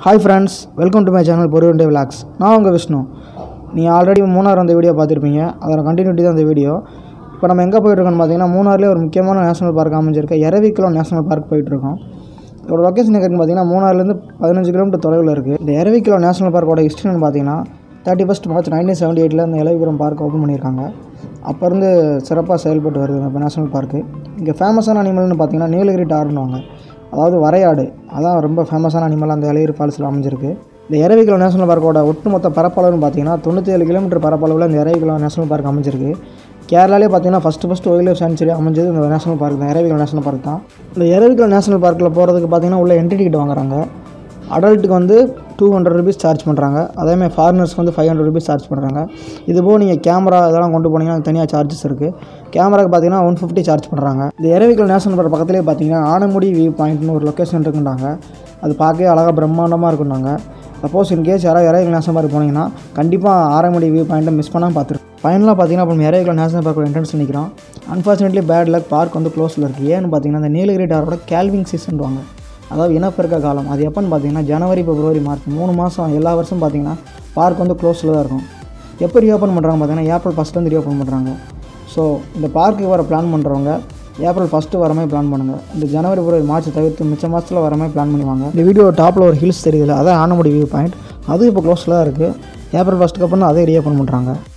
hi friends welcome to my channel பொருவண்டே vlogs நான் உங்கள் விஷ்ணு நீங்கள் ஆல்ரெடி மூணார் அந்த வீடியோ பார்த்துருப்பீங்க அதோட கண்டினியூட்டி தான் இந்த வீடியோ இப்போ நம்ம எங்கே போயிட்டுருக்கோம்னு பார்த்தீங்கன்னா மூணார்லேயே ஒரு முக்கியமான நேஷனல் பார்க் அமைஞ்சிருக்க எரவிக்குளம் நேஷனல் பார்க் போயிட்டுருக்கோம் இதோட லொக்கேஷன் எங்கே இருக்குன்னு பார்த்தீங்கன்னா மூணாறுலேருந்து பதினஞ்சு கிலோமீட்டர் தொலைவில் இருக்குது இந்த எரவிக்குளம் நேஷனல் பார்க்கோட ஹிஸ்ட்ரின்னு பார்த்தீங்கன்னா thirty first March nineteen seventy எயிட்டில் இந்த எலவிபுரம் பார்க் ஓப்பன் பண்ணியிருக்காங்க அப்போ இருந்து சிறப்பாக செயல்பட்டு வருது இந்த நேஷனல் பார்க்கு இங்கே ஃபேமஸான அனிமல்னு பார்த்தீங்கன்னா நீலகிரி டார்னுவாங்க அதாவது வரையாடு அதான் ரொம்ப ஃபேமஸான அனிமல் அந்த இலையூர் ஃபால்ஸில் அமைஞ்சிருக்கு இந்த எரவிக்குளம் நேஷனல் பார்க்கோட ஒட்டுமொத்த பரப்பளவுன்னு பார்த்தீங்கன்னா தொண்ணூற்றி ஏழு கிலோமீட்டர் பரப்பளவில் இந்த எரவிக்குளம் நேஷனல் பார்க் அமைஞ்சிருக்கு கேரளாலே பார்த்தீங்கன்னா first first wildlife sanctuary அமைஞ்சது இந்த நேஷனல் பார்க் தான் எரவிக்குளம் நேஷனல் பார்க் தான் இந்த எரவிக்குளம் நேஷனல் பார்க்கில் போகிறதுக்கு பார்த்தீங்கன்னா உள்ள என்ட்ரி டிக்கெட் வாங்குறாங்க அடல்ட்டுக்கு வந்து டூ ஹண்ட்ரட் ருபீஸ் சார்ஜ் பண்ணுறாங்க அதேமாதிரி ஃபாரினர்ஸ்க்கு வந்து ஃபைவ் ஹண்ட்ரட் ருபீஸ் சார்ஜ் பண்ணுறாங்க இது போக நீங்கள் கேமரா இதெல்லாம் கொண்டு போனீங்கன்னா அதுக்கு தனியாக சார்ஜஸ் இருக்குது கேமராக்கு பார்த்தீங்கன்னா ஒன் ஃபிஃப்டி சார்ஜ் பண்ணுறாங்க இந்த எரவிக்கல் நேஷனல் பார்க் பக்கத்துலேயே பார்த்தீங்கன்னா ஆனமுடி வியூ பாயிண்ட்னு ஒரு லொக்கேஷன் இருக்குன்றாங்க அது பார்க்கவே அழகாக பிரம்மாண்டமாக இருக்குன்னாங்க சப்போஸ் இன்கேஸ் யாராவது எரவிக்கல் நேஷனல் பார்க் போனீங்கன்னா கண்டிப்பாக ஆரமுடி வியூ பாயிண்ட்டை மிஸ் பண்ணாமல் பார்த்துருக்கோம் ஃபைனலாக பார்த்தீங்கன்னா இப்போ எரவிக்கல் நேஷனல் பார்க்கோட என்ட்ரன்ஸ் நிற்கிறோம் அன்ஃபார்ச்சுனேட்லி பேட் லக் பார்க் வந்து க்ளோஸில் இருக்குது ஏன்னு பார்த்தீங்கன்னா இந்த நீலகிரி டாரோட கேல்விங் சீசன்வாங்க அதாவது இனப்பெருக்க காலம் அது எப்போன்னு பார்த்தீங்கன்னா ஜனவரி பிப்ரவரி மார்ச் மூணு மாதம் எல்லா வருஷம் பார்த்தீங்கன்னா பார்க் வந்து க்ளோஸில் தான் இருக்கும் எப்போ ரீஓப்பன் பண்ணுறாங்க பார்த்தீங்கன்னா ஏப்ரல் ஃபஸ்ட்லேருந்து ரீஓப்பன் பண்ணுறாங்க ஸோ இந்த பார்க்குக்கு வர பிளான் பண்ணுறவங்க ஏப்ரல் ஃபஸ்ட்டு வர மாதிரி பிளான் பண்ணுங்கள் இந்த ஜனவரி பிப்ரவரி மார்ச் தவிர்த்து மிச்ச மாதத்தில் வர மாதிரி பிளான் பண்ணுவாங்க இந்த வீடியோ டாப்பில் ஒரு ஹில்ஸ் தெரியுதுல அதான் ஆனமுடி வியூ பாயிண்ட் அதுவும் இப்போ க்ளோஸில் தான் இருக்குது ஏப்ரல் ஃபஸ்ட்டுக்கு அப்புறம் தான் அதே ரீஓப்பன் பண்ணுறாங்க